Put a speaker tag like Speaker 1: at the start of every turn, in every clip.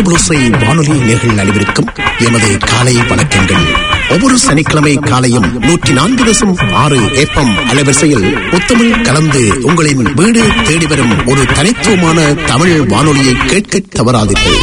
Speaker 1: தமிழோசை வானொலி நேர்கள் அனைவருக்கும் எமது காலை வணக்கங்கள் ஒவ்வொரு சனிக்கிழமை காலையும் நூற்றி நான்கு தசம் ஆறு ஏப்பம் அலைவரிசையில் புத்தமிழ் கலந்து உங்களின் வீடு தேடி வரும் ஒரு தனித்துவமான தமிழ் வானொலியை கேட்க தவறாதீர்கள்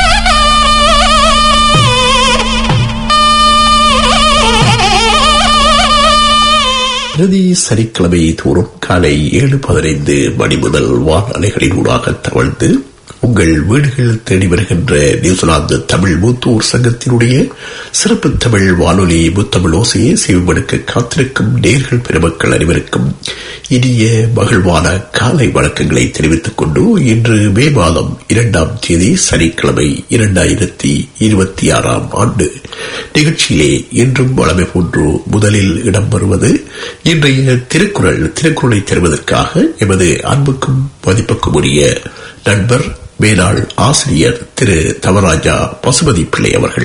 Speaker 1: பிரதி சனிக்கிழமை தோறும் காலை ஏழு பதினைந்து மணி முதல் வானலைகளின் ஊடாக தவழ்ந்து உங்கள் வீடுகள் தேடி வருகின்ற நியூசிலாந்து தமிழ் மூத்தூர் சங்கத்தினுடைய சிறப்பு தமிழ் வானொலி முத்தமிழ் ஓசையை செவிமடுக்க காத்திருக்கும் நேர்கள் பெருமக்கள் அனைவருக்கும் இனிய மகிழ்வான காலை வழக்கங்களை தெரிவித்துக் கொண்டு இன்று மே மாதம் இரண்டாம் தேதி சனிக்கிழமை இரண்டாயிரத்தி இருபத்தி ஆறாம் ஆண்டு நிகழ்ச்சியிலே இன்றும் வளமை போன்று முதலில் இடம்பெறுவது இன்றைய திருக்குறள் திருக்குறளை தருவதற்காக எமது அன்புக்கும் மதிப்புக்கும் உரிய நண்பர் மேலாள் ஆசிரியர் திரு தவராஜா பசுபதி பிள்ளை அவர்கள்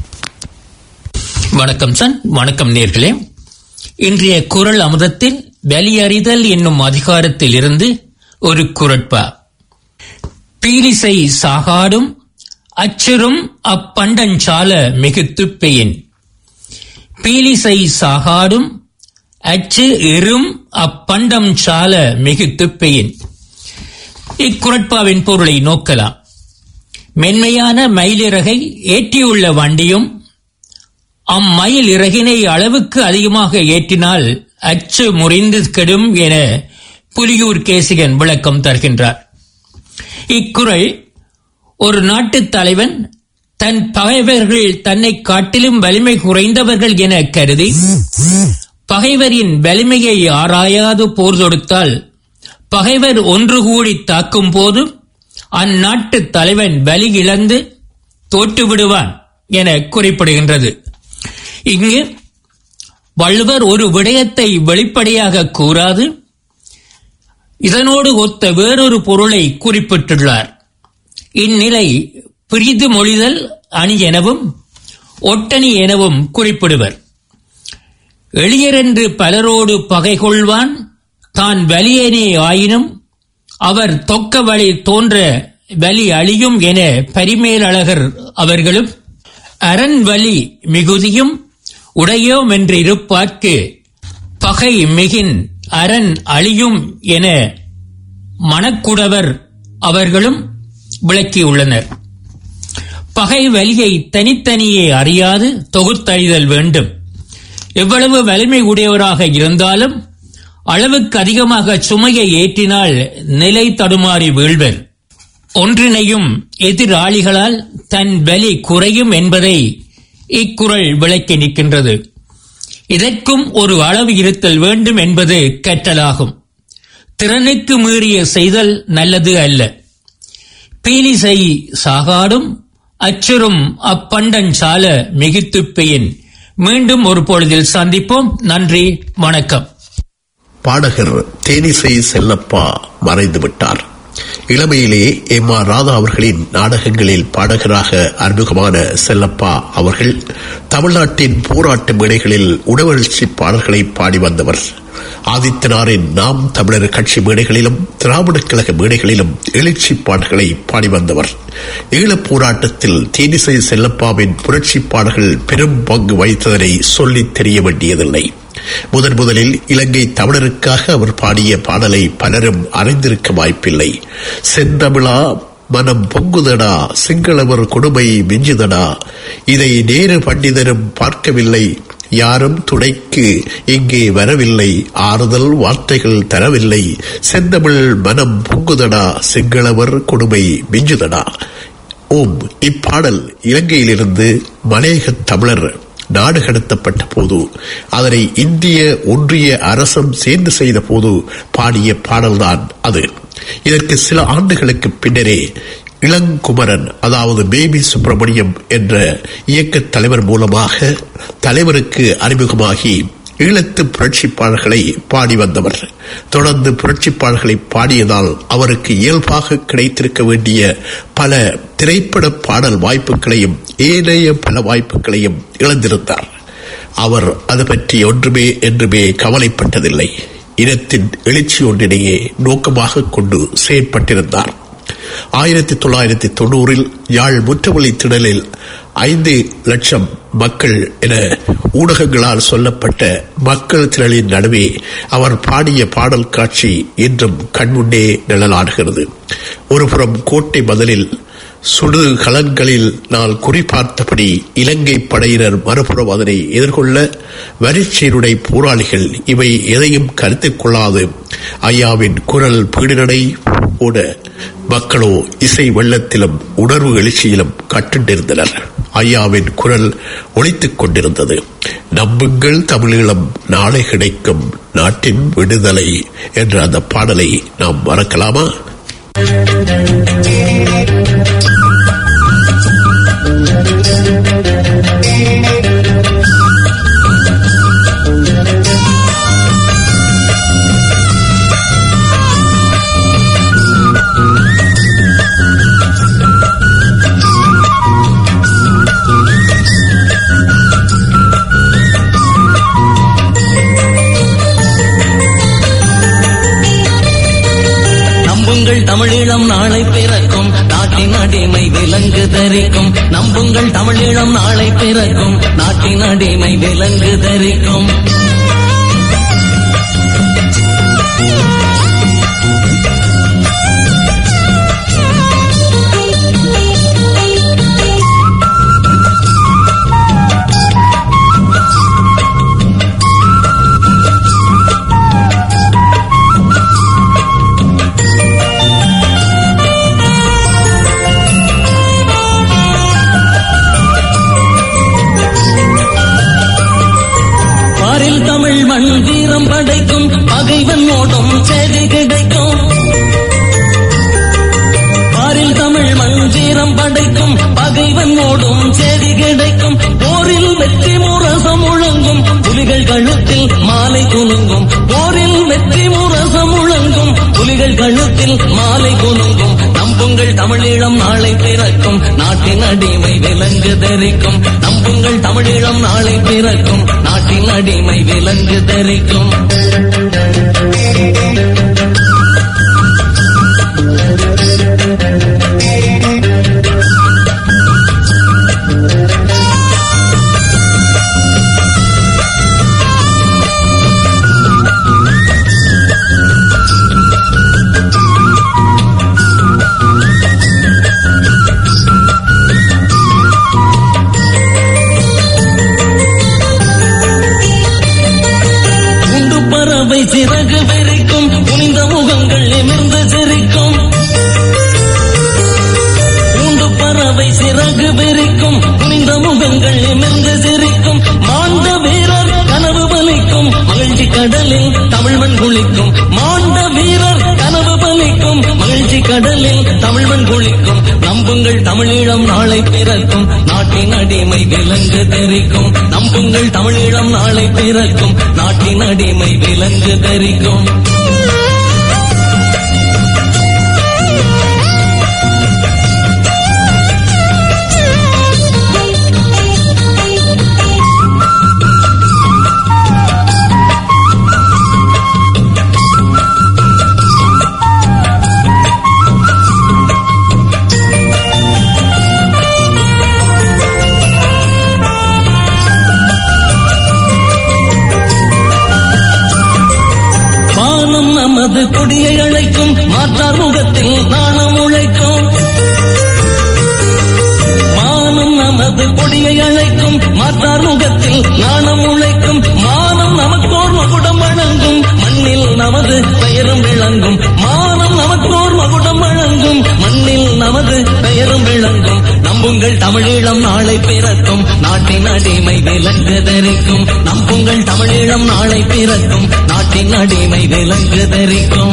Speaker 2: வணக்கம் சன் வணக்கம் நேர்களே இன்றைய குரல் அமுதத்தில் வெளியறிதல் என்னும் அதிகாரத்தில் இருந்து ஒரு குரட்பா பீலிசை சாகாடும் அச்சரும் அப்பண்டஞ்சால மிகுத்து பெயின் பீலிசை சாகாடும் அச்சு எறும் அப்பண்டம் சால மிகுத்து பெயின் இக்குரட்பாவின் பொருளை நோக்கலாம் மென்மையான மயிலிறகை ஏற்றியுள்ள வண்டியும் அம்மயில் இறகினை அளவுக்கு அதிகமாக ஏற்றினால் அச்சு முறிந்து கெடும் என புலியூர் கேசிகன் விளக்கம் தருகின்றார் இக்குறள் ஒரு நாட்டுத் தலைவன் தன் பகைவர்கள் தன்னை காட்டிலும் வலிமை குறைந்தவர்கள் என கருதி பகைவரின் வலிமையை ஆராயாது போர் தொடுத்தால் பகைவர் ஒன்று கூடி தாக்கும் போது அந்நாட்டு தலைவன் வலி இழந்து தோற்று விடுவான் என குறிப்பிடுகின்றது இங்கு வள்ளுவர் ஒரு விடயத்தை வெளிப்படையாக கூறாது இதனோடு ஒத்த வேறொரு பொருளை குறிப்பிட்டுள்ளார் இந்நிலை பிரிது மொழிதல் அணி எனவும் ஒட்டணி எனவும் குறிப்பிடுவர் எளியரென்று பலரோடு பகை கொள்வான் தான் வலியனே ஆயினும் அவர் தொக்க வழி தோன்ற வலி அழியும் என பரிமேலழகர் அவர்களும் அரண் வலி மிகுதியும் உடையோம் என்று இருப்பார்க்கு பகை மிகின் அரண் அழியும் என மணக்குடவர் அவர்களும் விளக்கியுள்ளனர் பகை வலியை தனித்தனியே அறியாது தொகுத்தறிதல் வேண்டும் எவ்வளவு வலிமை உடையவராக இருந்தாலும் அளவுக்கு அதிகமாக சுமையை ஏற்றினால் நிலை தடுமாறி வீழ்வர் ஒன்றினையும் எதிராளிகளால் தன் வலி குறையும் என்பதை இக்குறள் விளக்கி நிற்கின்றது இதற்கும் ஒரு அளவு இருத்தல் வேண்டும் என்பது கற்றலாகும் திறனுக்கு மீறிய செய்தல் நல்லது அல்ல பீலிசை சாகாடும் அச்சுறும் அப்பண்டஞ்சால மிகுத்து பெயின் மீண்டும் ஒரு பொழுதில் சந்திப்போம் நன்றி வணக்கம்
Speaker 1: பாடகர் தேனிசை செல்லப்பா மறைந்து விட்டார் இளமையிலே எம் ஆர் ராதா அவர்களின் நாடகங்களில் பாடகராக அறிமுகமான செல்லப்பா அவர்கள் தமிழ்நாட்டின் போராட்ட மேடைகளில் உணவழ்ச்சி பாடல்களை பாடி வந்தவர் ஆதித்தனாரின் நாம் தமிழர் கட்சி மேடைகளிலும் திராவிட கழக மேடைகளிலும் எழுச்சி பாடல்களை பாடி வந்தவர் ஈழப் போராட்டத்தில் தேனிசை செல்லப்பாவின் புரட்சி பாடல்கள் பெரும் பங்கு வகித்ததனை சொல்லித் தெரிய வேண்டியதில்லை முதன் முதலில் இலங்கை தமிழருக்காக அவர் பாடிய பாடலை பலரும் அறிந்திருக்க வாய்ப்பில்லை செந்தமிழா மனம் பொங்குதடா சிங்களவர் கொடுமை மிஞ்சுதடா இதை நேரு பண்டிதரும் பார்க்கவில்லை யாரும் துணைக்கு இங்கே வரவில்லை ஆறுதல் வார்த்தைகள் தரவில்லை செந்தமிழ் மனம் பொங்குதடா சிங்களவர் கொடுமை மிஞ்சுதடா ஓம் இப்பாடல் இலங்கையிலிருந்து மலையக தமிழர் நாடு கடத்தப்பட்ட போது அதனை இந்திய ஒன்றிய அரசும் சேர்ந்து செய்த போது பாடிய பாடல்தான் அது இதற்கு சில ஆண்டுகளுக்கு பின்னரே இளங்குமரன் அதாவது பேபி சுப்பிரமணியம் என்ற இயக்க தலைவர் மூலமாக தலைவருக்கு அறிமுகமாகி ஈழத்து புரட்சிப்பாளர்களை பாடி வந்தவர் தொடர்ந்து புரட்சிப்பாளர்களை பாடியதால் அவருக்கு இயல்பாக கிடைத்திருக்க வேண்டிய பல திரைப்பட பாடல் வாய்ப்புகளையும் ஏனைய பல வாய்ப்புகளையும் இழந்திருந்தார் அவர் அது பற்றி ஒன்றுமே என்றுமே கவலைப்பட்டதில்லை இனத்தின் எழுச்சி ஒன்றினையே நோக்கமாக கொண்டு செயற்பட்டிருந்தார் ஆயிரத்தி தொள்ளாயிரத்தி தொண்ணூறில் யாழ் முற்றுவழி திடலில் ஐந்து லட்சம் மக்கள் என ஊடகங்களால் சொல்லப்பட்ட மக்கள் திரளின் நடுவே அவர் பாடிய பாடல் காட்சி இன்றும் கண்முன்னே நிழலாடுகிறது ஒருபுறம் கோட்டை மதலில் சுடு களங்களில் நான் குறிப்பார்த்தபடி இலங்கை படையினர் மறுபுறம் அதனை எதிர்கொள்ள வரிச்சீருடை போராளிகள் இவை எதையும் கருத்தில் கொள்ளாது ஐயாவின் குரல் பீடுநடை கூட மக்களோ இசை வெள்ளத்திலும் உணர்வு எழுச்சியிலும் கட்டுண்டிருந்தனர் ஐயாவின் குரல் ஒழித்துக் கொண்டிருந்தது நம்புங்கள் தமிழீழம் நாளை கிடைக்கும் நாட்டின் விடுதலை என்ற அந்த பாடலை நாம் மறக்கலாமா
Speaker 3: நம்புங்கள் தமிழீழம் நாளை பிறக்கும் நாட்டின் அடிமை விலங்கு தரிக்கும் நம்புங்கள் தமிழீழம் நாளை பிறக்கும் நாட்டின் அடிமை விலங்கு தரிக்கும் பாரில் தமிழ் மண் வீரம் படைக்கும் பகைவன் ஓடும் செய்தி கிடைக்கும் பாரில் தமிழ் மண் வீரம் படைக்கும் பகைவன் ஓடும் செய்தி கிடைக்கும் போரில் வெற்றி முரசம் முழங்கும் புலிகள் கழுத்தில் மாலை குலுங்கும் போரில் வெற்றி முரசம் முழங்கும் புலிகள் கழுத்தில் மாலை குலுங்கும் நம்புங்கள் தமிழீழம் நாளை பிறக்கும் நாட்டின் அடிமை விலங்கு தரிக்கும் நம்புங்கள் தமிழீழம் நாளை பிறக்கும் நாட்டின் அடிமை விலங்கு தரிக்கும் உண்டு பறவை சிறகு விரிக்கும் குனிந்த முகங்கள் நிமிர்ந்து சிரிக்கும் உண்டு பறவை சிறகு விரிக்கும் குனிந்த முகங்கள் நிமிர்ந்து சிரிக்கும் மாண்ட வீரர் கனவு பலிக்கும் மகிழ்ச்சி கடலில் தமிழ்மண் குளிக்கும் மாண்ட வீரர் கனவு பலிக்கும் மகிழ்ச்சி கடலில் தமிழ்மண் குளிக்கும் நம்புங்கள் தமிழீழம் நாளை பிறக்கும் நாட்டின் அடிமை விலங்கு தெரிக்கும் நம்புங்கள் தமிழீழம் நாளை பிறக்கும் நாட்டின் அடிமை விலங்கு தெரிக்கும் வானம் நமது கொடியை அழைக்கும் மாற்றார் முகத்தில் நாணம் உழைக்கும் மானம் நமது கொடியை அழைக்கும் மாற்றார் முகத்தில் நாணம் உழைக்கும் மானம் நமக்கோர் மகுடம் வழங்கும் மண்ணில் நமது பெயரும் விளங்கும் மானம் நமக்கோர் மகுடம் வழங்கும் மண்ணில் நமது பெயரும் விளங்கும் நம்புங்கள் தமிழீழம் நாளை பிறக்கும் நாட்டின் அடிமை விலங்கு தரிக்கும் நம்புங்கள் தமிழீழம் நாளை பிறக்கும் நாட்டின் அடிமை விலங்கு தரிக்கும்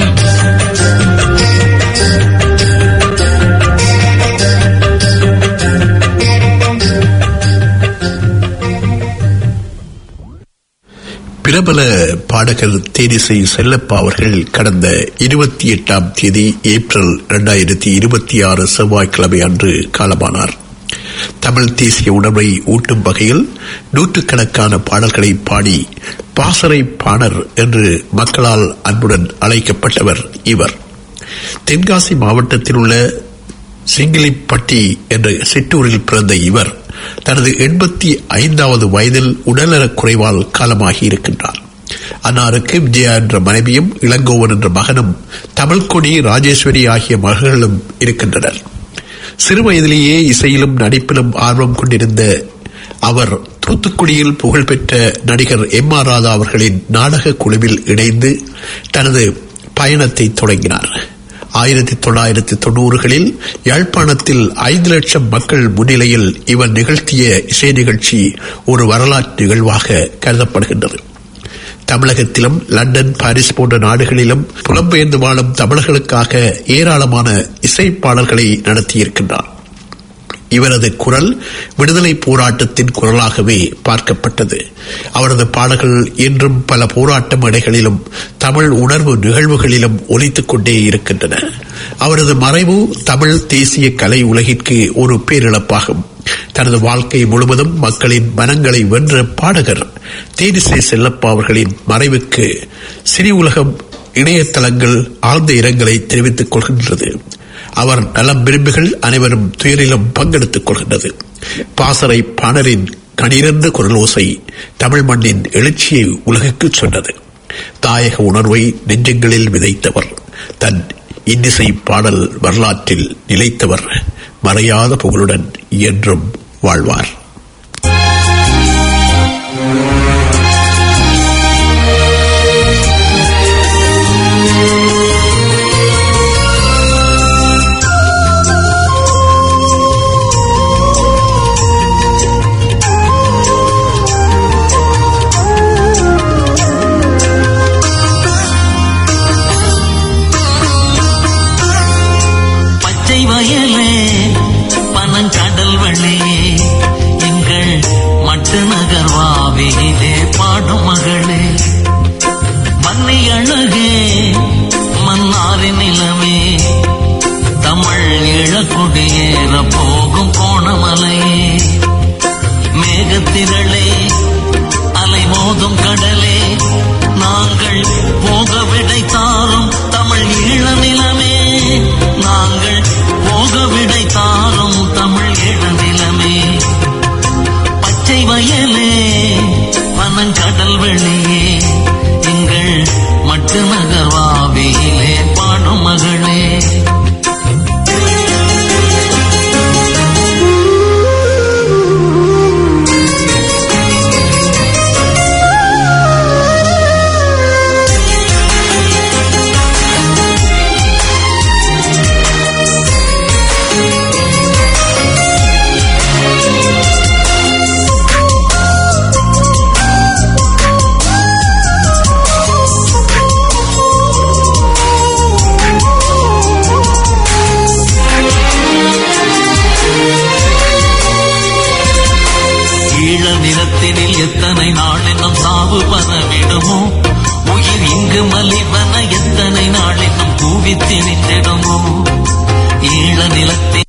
Speaker 1: பிரபல பாடகர் தேனிசை செல்லப்பா அவர்கள் கடந்த இருபத்தி எட்டாம் தேதி ஏப்ரல் இரண்டாயிரத்தி இருபத்தி ஆறு செவ்வாய்க்கிழமை அன்று காலமானார் தமிழ் தேசிய உணர்வை ஊட்டும் வகையில் நூற்றுக்கணக்கான பாடல்களை பாடி பாசறை பாணர் என்று மக்களால் அன்புடன் அழைக்கப்பட்டவர் இவர் தென்காசி மாவட்டத்தில் உள்ள சிங்கிலிப்பட்டி என்ற சிற்றூரில் பிறந்த இவர் தனது எண்பத்தி ஐந்தாவது வயதில் உடல்நலக் குறைவால் காலமாகி இருக்கின்றார் அன்னாருக்கு விஜயா என்ற மனைவியும் இளங்கோவன் என்ற மகனும் தமிழ்கொடி ராஜேஸ்வரி ஆகிய மகள்களும் இருக்கின்றனர் சிறு வயதிலேயே இசையிலும் நடிப்பிலும் ஆர்வம் கொண்டிருந்த அவர் தூத்துக்குடியில் புகழ்பெற்ற நடிகர் எம் ஆர் ராதா அவர்களின் நாடக குழுவில் இணைந்து தனது பயணத்தை தொடங்கினார் ஆயிரத்தி தொள்ளாயிரத்தி தொண்ணூறுகளில் யாழ்ப்பாணத்தில் ஐந்து லட்சம் மக்கள் முன்னிலையில் இவர் நிகழ்த்திய இசை நிகழ்ச்சி ஒரு வரலாற்று நிகழ்வாக கருதப்படுகின்றது தமிழகத்திலும் லண்டன் பாரிஸ் போன்ற நாடுகளிலும் புலம்பெயர்ந்து வாழும் தமிழர்களுக்காக ஏராளமான இசைப்பாடல்களை நடத்தியிருக்கின்றார் இவரது குரல் விடுதலை போராட்டத்தின் குரலாகவே பார்க்கப்பட்டது அவரது பாடல்கள் இன்றும் பல போராட்ட மேடைகளிலும் தமிழ் உணர்வு நிகழ்வுகளிலும் ஒலித்துக் கொண்டே இருக்கின்றன அவரது மறைவு தமிழ் தேசிய கலை உலகிற்கு ஒரு பேரிழப்பாகும் தனது வாழ்க்கை முழுவதும் மக்களின் மனங்களை வென்ற பாடகர் தேனிசை செல்லப்பா அவர்களின் மறைவுக்கு சிறி உலகம் இணையதளங்கள் ஆழ்ந்த இரங்கலை தெரிவித்துக் கொள்கின்றது அவர் நலம் விரும்பிகள் அனைவரும் துயரிலும் பங்கெடுத்துக் கொள்கின்றது பாசறை பாணரின் கணிரந்த குரலோசை தமிழ் மண்ணின் எழுச்சியை உலகுக்கு சொன்னது தாயக உணர்வை நெஞ்சங்களில் விதைத்தவர் தன் இன்னிசை பாடல் வரலாற்றில் நிலைத்தவர் மறையாத புகழுடன் என்றும் வாழ்வார்
Speaker 3: பச்சை வயலே பனங்கடல் வழியே எங்கள் மட்டு நகர்வாவிலே பாடும் மகளே மண்ணை அழகே மன்னாரின் நிலமே தமிழ் இழக்குடியேற போகும் கோணமலையே மேகத்திரளே அலை மோதும் கடலே நாங்கள் போக விடை தாரும் தமிழ் ஈழ நிலமே நாங்கள் போக விடை தாரும் தமிழ் ஈழ நிலமே பச்சை வயலே பனங்கடல் வெளியே எங்கள் மட்டு நகர்வாவியிலே பாடும் மகளே ஈழ நிலத்தினில் எத்தனை நாள் என்னும் சாவு பரவிடுமோ உயிர் இங்கு மலிவன எத்தனை நாள் என்னும் கூவித்து நின்றிடுமோ ஈழ நிலத்தில்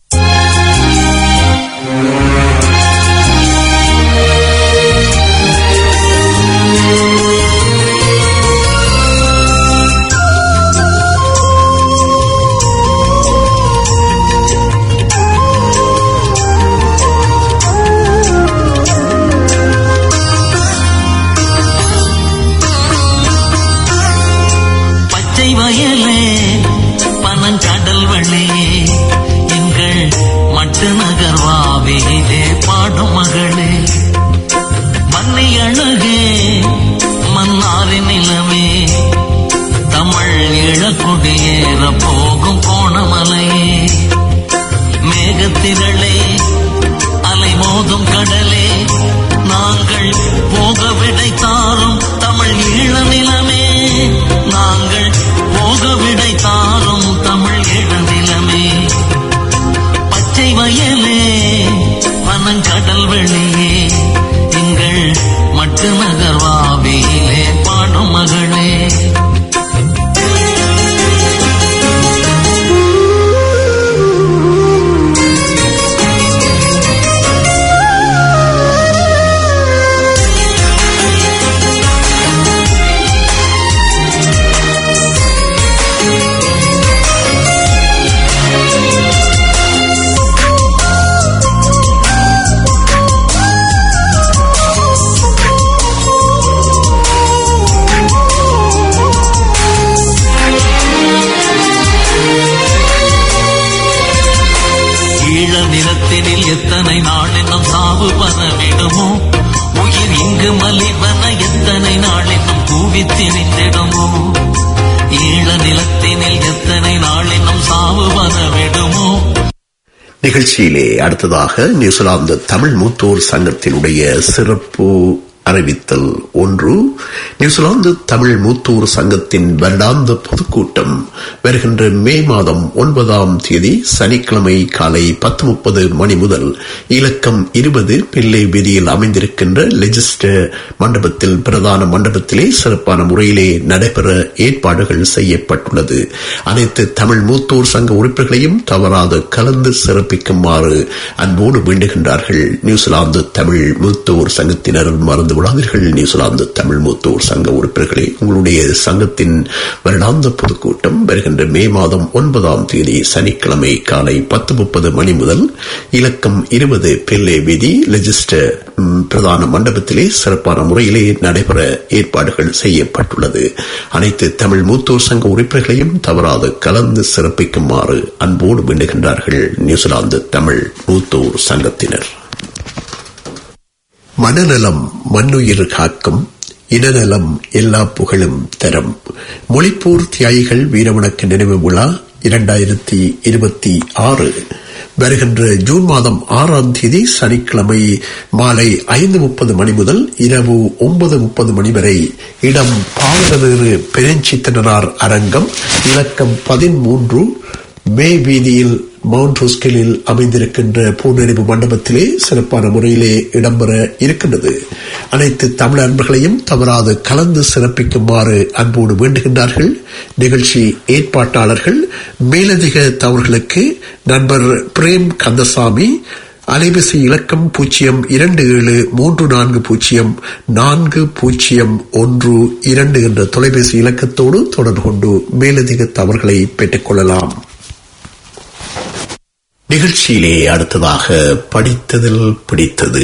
Speaker 3: பச்சை வயலே பனங்கடல் வழியே எங்கள் மட்டு நகர்வாவிலே பாடும் மகளே மண்ணை அழகே மன்னாரின் நிலமே தமிழ் இழக்குடியேற போகும் கோணமலையே மேகத்திரளே அலை மோதும் கடலே நாங்கள் போக விடை தாரும் தமிழ் ஈழ நிலமே நாங்கள் போக விடை தாரும் தமிழ் ஈழ நிலமே பச்சை வயலே பனங்கடல் வெளியே எங்கள் மட்டு நகர்வாவியிலே பாடும் மகளே மறவிடுமோ
Speaker 1: நிகழ்ச்சியிலே அடுத்ததாக நியூசிலாந்து தமிழ் மூத்தோர் சங்கத்தினுடைய சிறப்பு அறிவித்தல் ஒன்று நியூசிலாந்து தமிழ் மூத்தோர் சங்கத்தின் வருடாந்த பொதுக்கூட்டம் வருகின்ற மே மாதம் ஒன்பதாம் தேதி சனிக்கிழமை காலை பத்து முப்பது மணி முதல் இலக்கம் இருபது பிள்ளை வீதியில் அமைந்திருக்கின்ற லெஜிஸ்டர் மண்டபத்தில் பிரதான மண்டபத்திலே சிறப்பான முறையிலே நடைபெற ஏற்பாடுகள் செய்யப்பட்டுள்ளது அனைத்து தமிழ் மூத்தோர் சங்க உறுப்பினர்களையும் தவறாது கலந்து சிறப்பிக்குமாறு அன்போடு வேண்டுகின்றார்கள் நியூசிலாந்து தமிழ் மூத்தோர் சங்கத்தினர் மறந்து விடாதீர்கள் நியூசிலாந்து தமிழ் மூத்தோர் சங்க உறுப்பினர்களே உங்களுடைய சங்கத்தின் வருடாந்த பொதுக்கூட்டம் வருகின்ற மே மாதம் ஒன்பதாம் தேதி சனிக்கிழமை காலை பத்து முப்பது மணி முதல் இலக்கம் இருபது பிள்ளை வீதி லெஜிஸ்டர் ம், பிரதான மண்டபத்திலே சிறப்பான முறையிலே நடைபெற ஏற்பாடுகள் செய்யப்பட்டுள்ளது அனைத்து தமிழ் மூத்தோர் சங்க உறுப்பினர்களையும் தவறாது கலந்து சிறப்பிக்குமாறு அன்போடு வேண்டுகின்றார்கள் நியூசிலாந்து தமிழ் மூத்தோர் சங்கத்தினர் மனநலம் மண்ணுயிர் காக்கும் இனநலம் எல்லா புகழும் தரும் மொழிப்போர் தியாகிகள் வீரவணக்க நினைவு விழா இரண்டாயிரத்தி இருபத்தி ஆறு வருகின்ற ஜூன் மாதம் ஆறாம் தேதி சனிக்கிழமை மாலை ஐந்து முப்பது மணி முதல் இரவு ஒன்பது முப்பது மணி வரை இடம் பாவலவேறு பெருஞ்சித்தனார் அரங்கம் இலக்கம் பதிமூன்று மே வீதியில் மவுண்ட் ஹோஸ்கலில் அமைந்திருக்கின்ற பூநெறிவு மண்டபத்திலே சிறப்பான முறையிலே இடம்பெற இருக்கின்றது அனைத்து தமிழ் அன்பர்களையும் தவறாது கலந்து சிறப்பிக்குமாறு அன்போடு வேண்டுகின்றார்கள் நிகழ்ச்சி ஏற்பாட்டாளர்கள் மேலதிக தவறுகளுக்கு நண்பர் பிரேம் கந்தசாமி அலைபேசி இலக்கம் பூஜ்ஜியம் இரண்டு ஏழு மூன்று நான்கு பூஜ்ஜியம் நான்கு பூஜ்ஜியம் ஒன்று இரண்டு என்ற தொலைபேசி இலக்கத்தோடு தொடர்பு கொண்டு மேலதிக தவறுகளை பெற்றுக் கொள்ளலாம் நிகழ்ச்சியிலே அடுத்ததாக படித்ததில் பிடித்தது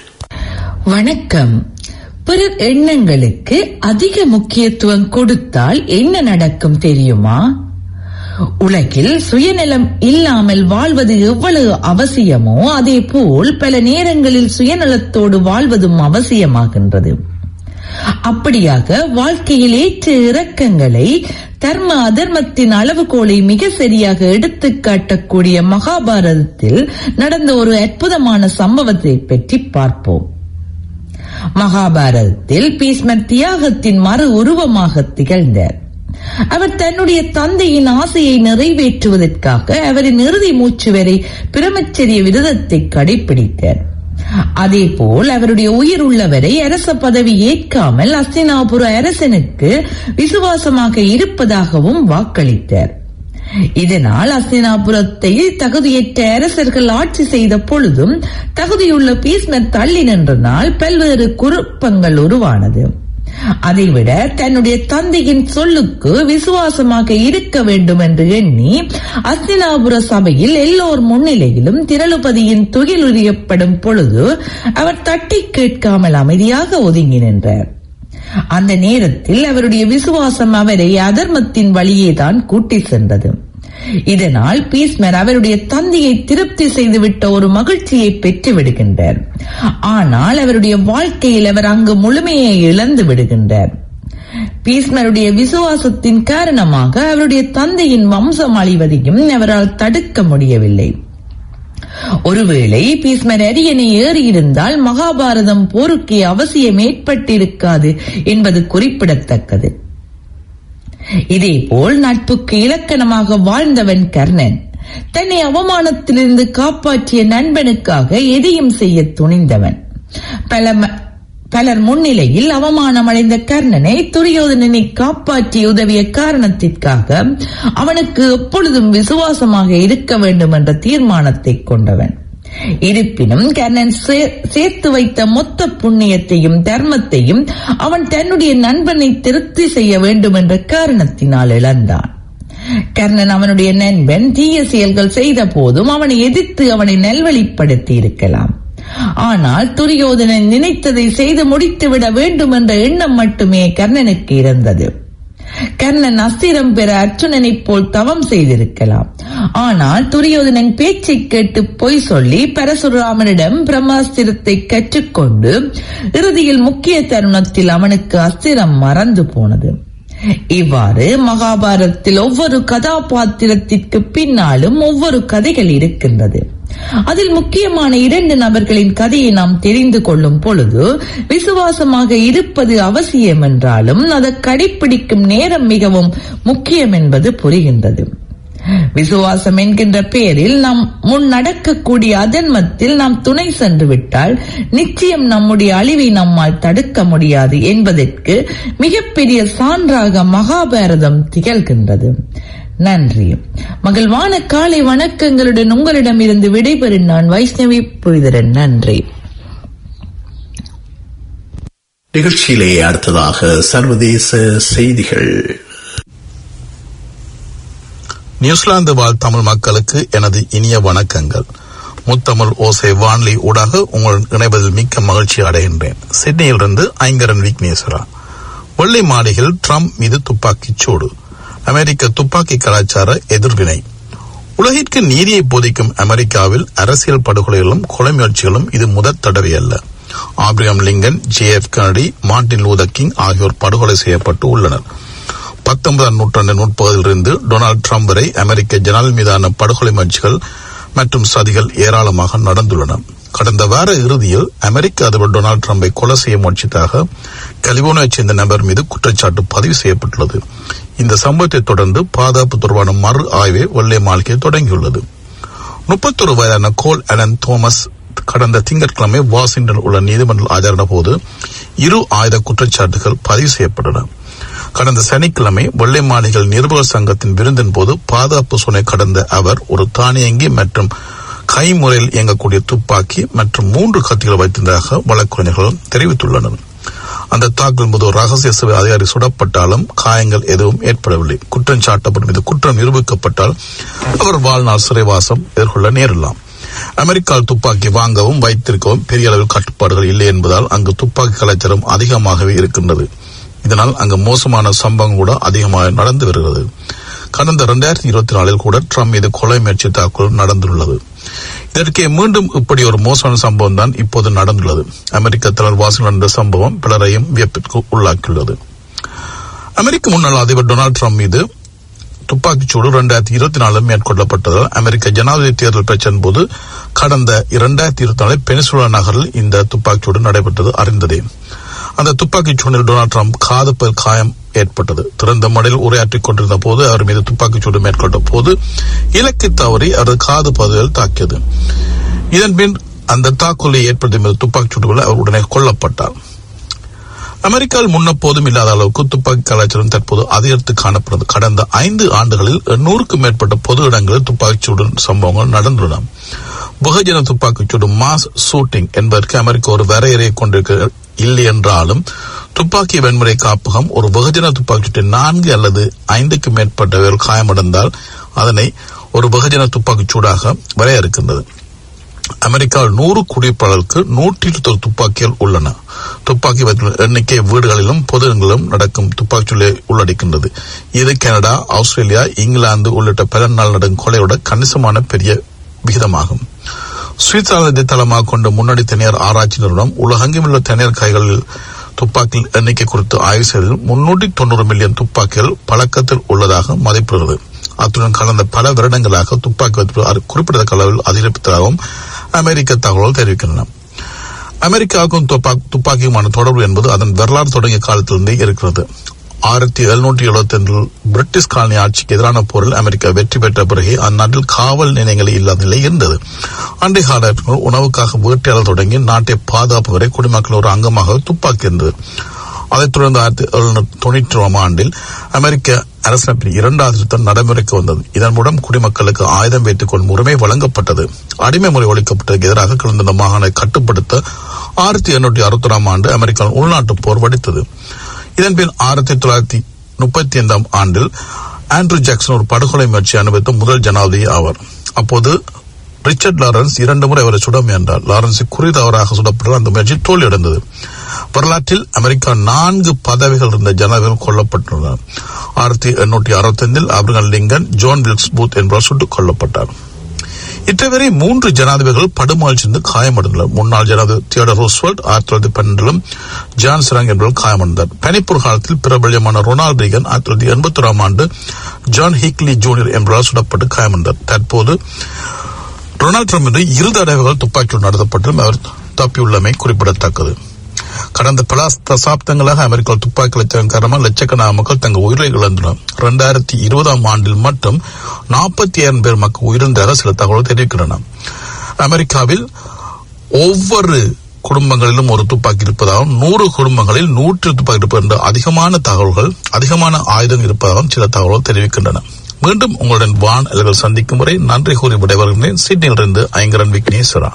Speaker 4: வணக்கம் பிறர் எண்ணங்களுக்கு அதிக முக்கியத்துவம் கொடுத்தால் என்ன நடக்கும் தெரியுமா உலகில் சுயநலம் இல்லாமல் வாழ்வது எவ்வளவு அவசியமோ அதே போல் பல நேரங்களில் சுயநலத்தோடு வாழ்வதும் அவசியமாகின்றது அப்படியாக வாழ்க்கையில் ஏற்ற இறக்கங்களை தர்ம அதர்மத்தின் அளவுகோலை மிக சரியாக எடுத்துக் காட்டக்கூடிய மகாபாரதத்தில் நடந்த ஒரு அற்புதமான சம்பவத்தை பற்றி பார்ப்போம் மகாபாரதத்தில் பீஸ்மர் தியாகத்தின் மறு உருவமாக திகழ்ந்தார் அவர் தன்னுடைய தந்தையின் ஆசையை நிறைவேற்றுவதற்காக அவரின் இறுதி மூச்சு வரை பிரம்மச்சரிய விரதத்தை கடைபிடித்தார் அதேபோல் அவருடைய உயிர் உள்ளவரை அரச பதவி ஏற்காமல் அஸ்தினாபுர அரசனுக்கு விசுவாசமாக இருப்பதாகவும் வாக்களித்தார் இதனால் அஸ்தினாபுரத்தை தகுதியற்ற அரசர்கள் ஆட்சி செய்த பொழுதும் தகுதியுள்ள பீஸ்மர் தள்ளி நின்றனால் பல்வேறு குழப்பங்கள் உருவானது அதைவிட தன்னுடைய தந்தையின் சொல்லுக்கு விசுவாசமாக இருக்க வேண்டும் என்று எண்ணி அஸ்தினாபுர சபையில் எல்லோர் முன்னிலையிலும் திரளுபதியின் துகில் உரியப்படும் பொழுது அவர் தட்டி கேட்காமல் அமைதியாக ஒதுங்கி நின்றார் அந்த நேரத்தில் அவருடைய விசுவாசம் அவரை அதர்மத்தின் வழியேதான் கூட்டி சென்றது இதனால் பீஸ்மர் அவருடைய தந்தையை திருப்தி செய்துவிட்ட ஒரு மகிழ்ச்சியை பெற்று விடுகின்றார் ஆனால் அவருடைய வாழ்க்கையில் அவர் அங்கு முழுமையை இழந்து விடுகின்றார் பீஸ்மருடைய விசுவாசத்தின் காரணமாக அவருடைய தந்தையின் வம்சம் அழிவதையும் அவரால் தடுக்க முடியவில்லை ஒருவேளை பீஸ்மர் அரியணை ஏறியிருந்தால் மகாபாரதம் போருக்கு அவசியம் ஏற்பட்டிருக்காது என்பது குறிப்பிடத்தக்கது இதேபோல் நட்புக்கு இலக்கணமாக வாழ்ந்தவன் கர்ணன் தன்னை அவமானத்திலிருந்து காப்பாற்றிய நண்பனுக்காக எதையும் செய்ய துணிந்தவன் பல ம- பலர் முன்னிலையில் அவமானம் அடைந்த கர்ணனை துரியோதனனை காப்பாற்றி உதவிய காரணத்திற்காக அவனுக்கு எப்பொழுதும் விசுவாசமாக இருக்க வேண்டும் என்ற தீர்மானத்தை கொண்டவன் இருப்பினும் கர்ணன் சே- சேர்த்து வைத்த மொத்த புண்ணியத்தையும் தர்மத்தையும் அவன் தன்னுடைய நண்பனை திருப்தி செய்ய வேண்டும் என்ற காரணத்தினால் இழந்தான் கர்ணன் அவனுடைய நண்பன் தீய செயல்கள் செய்த போதும் அவனை எதிர்த்து அவனை நல்வழிப்படுத்தி இருக்கலாம் ஆனால் துரியோதனன் நினைத்ததை செய்து முடித்துவிட வேண்டும் என்ற எண்ணம் மட்டுமே கர்ணனுக்கு இருந்தது கர்ணன் அஸ்திரம் பெற அர்ஜுனனைப் போல் தவம் செய்திருக்கலாம் ஆனால் துரியோதனன் பேச்சை கேட்டு பொய் சொல்லி பரசுராமனிடம் பிரம்மாஸ்திரத்தை கற்றுக்கொண்டு இறுதியில் முக்கிய தருணத்தில் அவனுக்கு அஸ்திரம் மறந்து போனது இவ்வாறு மகாபாரதத்தில் ஒவ்வொரு கதாபாத்திரத்திற்கு பின்னாலும் ஒவ்வொரு கதைகள் இருக்கின்றது அதில் முக்கியமான இரண்டு நபர்களின் கதையை நாம் தெரிந்து கொள்ளும் பொழுது விசுவாசமாக இருப்பது அவசியம் என்றாலும் அதை கடைபிடிக்கும் நேரம் மிகவும் முக்கியம் என்பது புரிகின்றது விசுவாசம் என்கின்ற பெயரில் நாம் முன் நடக்கக்கூடிய அதன்மத்தில் நாம் துணை சென்று விட்டால் நிச்சயம் நம்முடைய அழிவை நம்மால் தடுக்க முடியாது என்பதற்கு மிகப்பெரிய சான்றாக மகாபாரதம் திகழ்கின்றது நன்றி மகிழ்வான காலை வணக்கங்களுடன் உங்களிடமிருந்து விடைபெறும் நான் வைஷ்ணவி புரிதரன் நன்றி
Speaker 1: நிகழ்ச்சியிலே அடுத்ததாக சர்வதேச செய்திகள்
Speaker 5: நியூசிலாந்து வாழ் தமிழ் மக்களுக்கு எனது இனிய வணக்கங்கள் முத்தமிழ் ஓசை வான்லி ஊடாக உங்களுடன் இணைவதில் மிக்க மகிழ்ச்சி அடைகின்றேன் சிட்னியிலிருந்து ஐங்கரன் விக்னேஸ்வரா வெள்ளை மாளிகையில் ட்ரம்ப் மீது துப்பாக்கிச் சூடு அமெரிக்க துப்பாக்கி கலாச்சார எதிர்வினை உலகிற்கு நீதியை போதிக்கும் அமெரிக்காவில் அரசியல் படுகொலைகளும் கொலை முயற்சிகளும் இது முதற் தடவை அல்ல Abraham Lincoln J F Kennedy Martin Luther King ஆகியோர் படுகொலை செய்யப்பட்டு உள்ளனர் பத்தொன்பதாம் நூற்றாண்டு நுட்பகுதியிலிருந்து டொனால்டு ட்ரம்ப் வரை அமெரிக்க ஜனல் மீதான படுகொலை முயற்சிகள் மற்றும் சதிகள் ஏராளமாக நடந்துள்ளன கடந்த வார இறுதியில் அமெரிக்க அதிபர் டொனால்டு ட்ரம்பை கொலை செய்ய முயற்சித்தாக கலிபோர்னியாவைச் சேர்ந்த நபர் மீது குற்றச்சாட்டு பதிவு செய்யப்பட்டுள்ளது இந்த சம்பவத்தை தொடர்ந்து பாதுகாப்பு தொடர்பான மறு ஆய்வை வெள்ளை மாளிகை தொடங்கியுள்ளது முப்பத்தொரு வயதான கோல் அலன் தோமஸ் கடந்த திங்கட்கிழமை வாஷிங்டன் உள்ள நீதிமன்றில் ஆஜரான போது இரு ஆயுத குற்றச்சாட்டுகள் பதிவு செய்யப்பட்டன கடந்த சனிக்கிழமை வெள்ளை மாளிகள் நிருபர் சங்கத்தின் விருந்தின் போது பாதுகாப்பு சுனை கடந்த அவர் ஒரு தானியங்கி மற்றும் கைமுறையில் இயங்கக்கூடிய துப்பாக்கி மற்றும் மூன்று கத்திகள் வைத்திருந்ததாக வழக்கறிஞர்கள் தெரிவித்துள்ளனர் அந்த தாக்குதல் போது ஒரு ரகசிய சபை அதிகாரி சுடப்பட்டாலும் காயங்கள் எதுவும் ஏற்படவில்லை குற்றம் சாட்டப்படும் இது குற்றம் நிரூபிக்கப்பட்டால் அவர் வாழ்நாள் சிறைவாசம் எதிர்கொள்ள நேரிடலாம் அமெரிக்காவில் துப்பாக்கி வாங்கவும் வைத்திருக்கவும் பெரிய அளவில் கட்டுப்பாடுகள் இல்லை என்பதால் அங்கு துப்பாக்கி கலாச்சாரம் அதிகமாகவே இருக்கின்றது இதனால் அங்கு மோசமான சம்பவம் கூட அதிகமாக நடந்து வருகிறது கடந்த இரண்டாயிரத்தி இருபத்தி நாலில் கூட ட்ரம்ப் மீது கொலை முயற்சி தாக்குதல் நடந்துள்ளது இதற்கே மீண்டும் இப்படி ஒரு மோசமான சம்பவம் தான் இப்போது நடந்துள்ளது அமெரிக்க தலைவர் வாஷிங்டன் என்ற சம்பவம் பலரையும் வியப்பிற்கு உள்ளாக்கியுள்ளது அமெரிக்க முன்னாள் அதிபர் டொனால்டு ட்ரம்ப் மீது துப்பாக்கிச்சூடு இரண்டாயிரத்தி இருபத்தி நாலு மேற்கொள்ளப்பட்டதால் அமெரிக்க ஜனாதிபதி தேர்தல் பிரச்சனை போது கடந்த இரண்டாயிரத்தி இருபத்தி நாலில் பெனிசுலா நகரில் இந்த துப்பாக்கிச்சூடு நடைபெற்றது அறிந்ததே அந்த துப்பாக்கிச் சூடில் டொனால்டு ட்ரம்ப் காதுப்பல் காயம் ஏற்பட்டது திறந்த மடையில் உரையாற்றிக் கொண்டிருந்த போது அவர் மீது துப்பாக்கிச் சூடு மேற்கொண்ட போது இலக்கை தவறி அவரது காது பகுதியில் தாக்கியது இதன் பின் அந்த தாக்குதலை ஏற்படுத்திய மீது துப்பாக்கிச் சூடுகள் அவர் உடனே கொல்லப்பட்டார் அமெரிக்காவில் முன்னப்போதும் இல்லாத அளவுக்கு துப்பாக்கி கலாச்சாரம் தற்போது அதிகரித்து காணப்படுகிறது கடந்த ஐந்து ஆண்டுகளில் எண்ணூறுக்கும் மேற்பட்ட பொது இடங்களில் துப்பாக்கிச்சூடு சம்பவங்கள் நடந்துள்ளன பகுஜன துப்பாக்கிச்சூடு மாஸ் ஷூட்டிங் என்பதற்கு அமெரிக்கா ஒரு வரையறையை கொண்டிருக்க இல்லை என்றாலும் துப்பாக்கி வன்முறை காப்பகம் ஒரு வெகுஜன துப்பாக்கிச்சூட்டை நான்கு அல்லது ஐந்துக்கு மேற்பட்டவர்கள் காயமடைந்தால் அதனை ஒரு வெகுஜன துப்பாக்கிச் சூடாக வரையறுக்கின்றது அமெரிக்காவில் நூறு குடியிருப்பாளர்களுக்கு நூற்றி இருபது துப்பாக்கிகள் உள்ளன துப்பாக்கி வைத்துள்ள எண்ணிக்கை வீடுகளிலும் பொது இடங்களிலும் நடக்கும் துப்பாக்கிச்சூளை உள்ளடக்கின்றது இது கனடா ஆஸ்திரேலியா இங்கிலாந்து உள்ளிட்ட பல நாள் நடக்கும் கொலையோட கணிசமான பெரிய விகிதமாகும் சுவிட்சர்லாந்தை தளமாக கொண்ட முன்னணி தனியார் ஆராய்ச்சி நிறுவனம் உலகெங்கும் உள்ள தனியார் கைகளில் துப்பாக்கிகள் எண்ணிக்கை குறித்து ஆய்வு செய்ததில் முன்னூற்றி தொண்ணூறு மில்லியன் துப்பாக்கிகள் பழக்கத்தில் உள்ளதாக மதிப்பிடுகிறது அத்துடன் கடந்த பல வருடங்களாக துப்பாக்கி வைப்பு குறிப்பிடத்தக்க அளவில் அதிகரிப்பதாகவும் அமெரிக்க தகவல்கள் தெரிவிக்கின்றன அமெரிக்காவுக்கும் துப்பாக்கியுமான தொடர்பு என்பது அதன் வரலாறு தொடங்கிய காலத்திலிருந்தே இருக்கிறது ஆயிரத்தி எழுநூற்றி எழுபத்தி ஐந்தில் பிரிட்டிஷ் காலனி ஆட்சிக்கு எதிரான போரில் அமெரிக்கா வெற்றி பெற்ற பிறகு அந்நாட்டில் காவல் நிலையங்களே இல்லாத நிலை இருந்தது அன்றைய காலகட்டத்தில் உணவுக்காக வேட்டையாளர் தொடங்கி நாட்டை பாதுகாப்பு வரை குடிமக்கள் ஒரு அங்கமாக துப்பாக்கி இருந்தது அதைத் தொடர்ந்து ஆயிரத்தி எழுநூற்றி தொண்ணூற்றி ஒன்றாம் ஆண்டில் அமெரிக்க அரசமைப்பின் இரண்டாவது திருத்தம் நடைமுறைக்கு வந்தது இதன் மூலம் குடிமக்களுக்கு ஆயுதம் வைத்துக் கொள்ளும் உரிமை வழங்கப்பட்டது அடிமை முறை ஒழிக்கப்பட்டதற்கு எதிராக கிளந்த மாகாணை கட்டுப்படுத்த ஆயிரத்தி எண்ணூற்றி அறுபத்தி ஒன்றாம் ஆண்டு அமெரிக்காவின் உள்நாட்டு போர் வெடித்தது இதன்பின் ஆயிரத்தி தொள்ளாயிரத்தி முப்பத்தி ஐந்தாம் ஆண்டில் ஆண்ட்ரூ ஜாக்சன் ஒரு படுகொலை முயற்சி அனுபவித்த முதல் ஜனாதிபதி ஆவார் அப்போது ரிச்சர்ட் லாரன்ஸ் இரண்டு முறை அவரை சுட முயன்றார் லாரன்ஸை குறிதவறாக சுடப்பட்டால் அந்த முயற்சி தோல்வியடைந்தது வரலாற்றில் அமெரிக்கா நான்கு பதவிகள் இருந்த ஜனாதிபதிகள் கொல்லப்பட்டுள்ளனர் ஆயிரத்தி எண்ணூற்றி அறுபத்தி ஐந்தில் Abraham Lincoln John Wilkes Booth என்பவர் சுட்டுக் கொல்லப்பட்டார் இத்தவரை மூன்று ஜனாதிபதிகள் படுமால் சென்று காயமடைந்தனர் முன்னாள் ஜனாதிபதி தியோடர் ரோஸ்வெல்ட் ஆயிரத்தி தொள்ளாயிரத்தி பன்னெண்டிலும் ஜான் சிராங் என்பவர் காயமடைந்தார் பனிப்பூர் காலத்தில் பிரபல்யமான ரொனால்ட் ரீகன் ஆயிரத்தி தொள்ளாயிரத்தி எண்பத்தி ஓராம் ஆண்டு ஜான் ஹிக்லி ஜூனியர் என்பவரால் சுடப்பட்டு காயமடைந்தார் தற்போது டொனால்ட் ட்ரம்ப் என்று இரு தடவைகள் துப்பாக்கியில் நடத்தப்பட்டும் அவர் தப்பியுள்ளமை குறிப்பிடத்தக்கது கடந்த பல தசாப்தங்களாக அமெரிக்கா துப்பாக்கி காரணமாக லட்சக்கணக்கான மக்கள் தங்கள் உயிரை இழந்தனர் இரண்டாயிரத்தி இருபதாம் ஆண்டில் மட்டும் நாற்பத்தி ஆயிரம் பேர் மக்கள் உயிரிழந்ததாக சில தகவல்கள் தெரிவிக்கின்றன அமெரிக்காவில் ஒவ்வொரு குடும்பங்களிலும் ஒரு துப்பாக்கி இருப்பதாகவும் நூறு குடும்பங்களில் நூற்று துப்பாக்கி இருப்பது என்ற அதிகமான தகவல்கள் அதிகமான ஆயுதம் இருப்பதாகவும் சில தகவல்கள் தெரிவிக்கின்றன மீண்டும் உங்களுடன் வான் அலைகள் சந்திக்கும் வரை நன்றி கூறி விடைபெறுகின்றேன் சிட்னியிலிருந்து ஐங்கரன் விக்னேஸ்வரா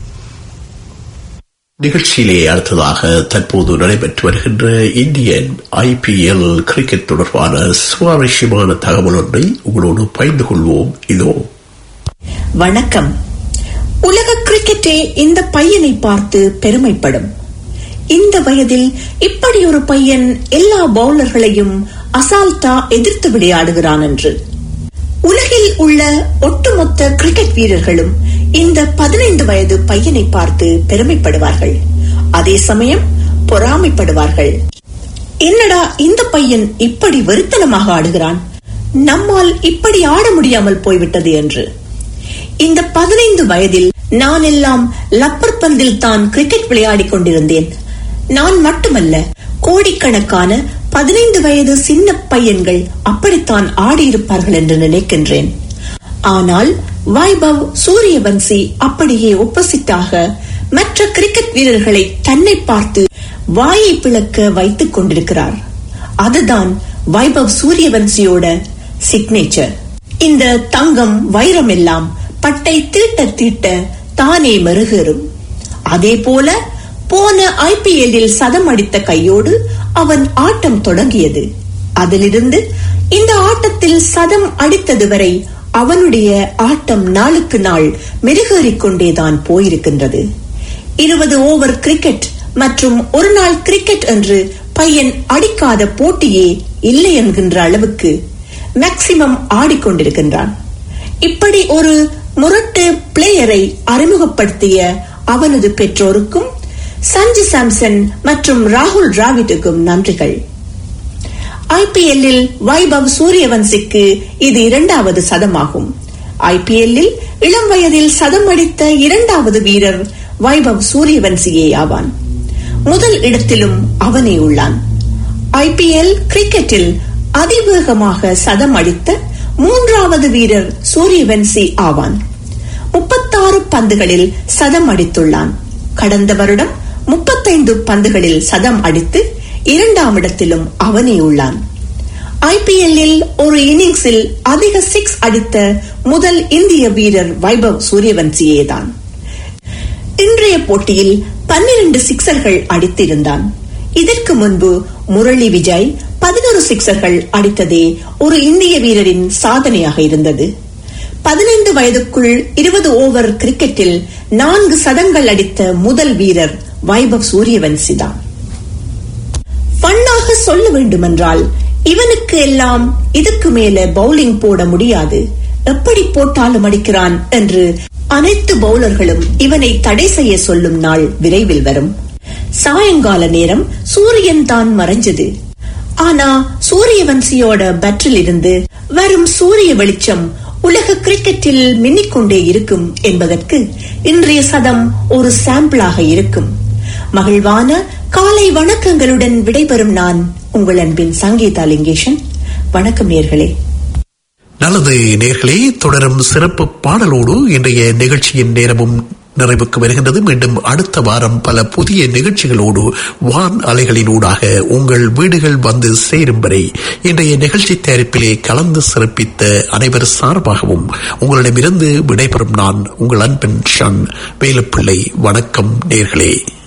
Speaker 1: நிகழ்ச்சியிலே அடுத்ததாக தற்போது நடைபெற்று வருகின்ற இந்தியன் ஐபிஎல் கிரிக்கெட் தொடர்பான சுவாரஸ்யமான தகவல் ஒன்றை உங்களோடு பகிர்ந்து கொள்வோம் இதோ
Speaker 6: வணக்கம் உலக கிரிக்கெட்டே இந்த பையனை பார்த்து பெருமைப்படும் இந்த வயதில் இப்படி ஒரு பையன் எல்லா பவுலர்களையும் அசால்ட்டா எதிர்த்து விளையாடுகிறான் என்று உலகில் உள்ள ஒட்டுமொத்த கிரிக்கெட் வீரர்களும் இந்த பதினைந்து வயது பையனை பார்த்து பெருமைப்படுவார்கள் அதே சமயம் பொறாமைப்படுவார்கள் என்னடா இந்த பையன் இப்படி வெறித்தனமாக ஆடுகிறான் நம்மால் இப்படி ஆட முடியாமல் போய்விட்டது என்று இந்த பதினைந்து வயதில் நான் எல்லாம் லப்பர் பந்தில் தான் கிரிக்கெட் விளையாடிக் கொண்டிருந்தேன் நான் மட்டுமல்ல கோடிக்கணக்கான பதினைந்து வயது சின்ன பையன்கள் அப்படித்தான் ஆடியிருப்பார்கள் என்று நினைக்கின்றேன் ஆனால் வைபவ் சூரியவன்சி அப்படியே ஒப்போசிட்டாக மற்ற கிரிக்கெட் வீரர்களை தன்னை பார்த்து வாயை பிளக்க வைத்துக் கொண்டிருக்கிறார் அதுதான் வைபவ் சூரியவன்சியோட சிக்னேச்சர் இந்த தங்கம் வைரம் எல்லாம் பட்டை தீட்ட தீட்ட தானே மெருகேறும் அதே போல போன ஐபிஎல்லில் சதம் அடித்த கையோடு அவன் ஆட்டம் தொடங்கியது அதிலிருந்து இந்த ஆட்டத்தில் சதம் அடித்தது வரை அவனுடைய ஆட்டம் நாளுக்கு நாள் மெருகேறிக் கொண்டேதான் போயிருக்கின்றது இருபது ஓவர் கிரிக்கெட் மற்றும் ஒரு நாள் கிரிக்கெட் என்று பையன் அடிக்காத போட்டியே இல்லை என்கின்ற அளவுக்கு மேக்சிமம் ஆடிக்கொண்டிருக்கின்றான் இப்படி ஒரு முரட்டு பிளேயரை அறிமுகப்படுத்திய அவனது பெற்றோருக்கும் சஞ்சு சாம்சன் மற்றும் ராகுல் டிராவிட்டுக்கும் நன்றிகள் ஐபிஎல்லில் வைபவ் சூரியவன்சிக்கு இது இரண்டாவது சதமாகும் ஐபிஎல்லில் இளம் வயதில் சதம் அடித்த இரண்டாவது வீரர் வைபவ் சூரியவன்சியே ஆவான் முதல் இடத்திலும் அவனே உள்ளான் ஐபிஎல் கிரிக்கெட்டில் அதிவேகமாக சதம் அடித்த மூன்றாவது வீரர் சூரியவன்சி ஆவான் முப்பத்தாறு பந்துகளில் சதம் அடித்துள்ளான் கடந்த வருடம் முப்பத்தைந்து பந்துகளில் சதம் அடித்து இரண்டாம் இடத்திலும் அவனே உள்ளான் ஐபிஎல்லில் ஒரு இன்னிங்ஸில் அதிக சிக்ஸ் அடித்த முதல் இந்திய வீரர் வைபவ் சூரியவன்சியேதான் இன்றைய போட்டியில் பன்னிரண்டு சிக்சர்கள் அடித்திருந்தான் இதற்கு முன்பு முரளி விஜய் பதினோரு சிக்சர்கள் அடித்ததே ஒரு இந்திய வீரரின் சாதனையாக இருந்தது பதினைந்து வயதுக்குள் இருபது ஓவர் கிரிக்கெட்டில் நான்கு சதங்கள் அடித்த முதல் வீரர் வைபவ் சூரியவன்சி தான் ஃபன்னாக சொல்ல வேண்டுமென்றால் இவனுக்கு எல்லாம் இதுக்கு மேல பவுலிங் போட முடியாது எப்படி போட்டாலும் அடிக்கிறான் என்று அனைத்து பவுலர்களும் இவனை தடை செய்ய சொல்லும் நாள் விரைவில் வரும் சாயங்கால நேரம் சூரியன் தான் மறைஞ்சது ஆனா சூரியவன்சியோட பேட்டில் இருந்து வரும் சூரிய வெளிச்சம் உலக கிரிக்கெட்டில் மின்னிக்கொண்டே இருக்கும் என்பதற்கு இன்றைய சதம் ஒரு சாம்பிளாக இருக்கும் மகிழ்வான காலை வணக்கங்களுடன் விடைபெறும் நான் உங்கள் அன்பின் சங்கீதா லிங்கேஷன் வணக்கம் நேர்களே
Speaker 1: நல்லது நேர்களே தொடரும் சிறப்பு பாடலோடு இன்றைய நிகழ்ச்சியின் நேரமும் நிறைவுக்கு வருகின்றது மீண்டும் அடுத்த வாரம் பல புதிய நிகழ்ச்சிகளோடு வான் அலைகளினூடாக உங்கள் வீடுகள் வந்து சேரும் வரை இன்றைய நிகழ்ச்சி தயாரிப்பிலே கலந்து சிறப்பித்த அனைவர் சார்பாகவும் உங்களிடமிருந்து விடைபெறும் நான் உங்கள் அன்பன் ஷன் வேலுப்பிள்ளை வணக்கம் நேர்களே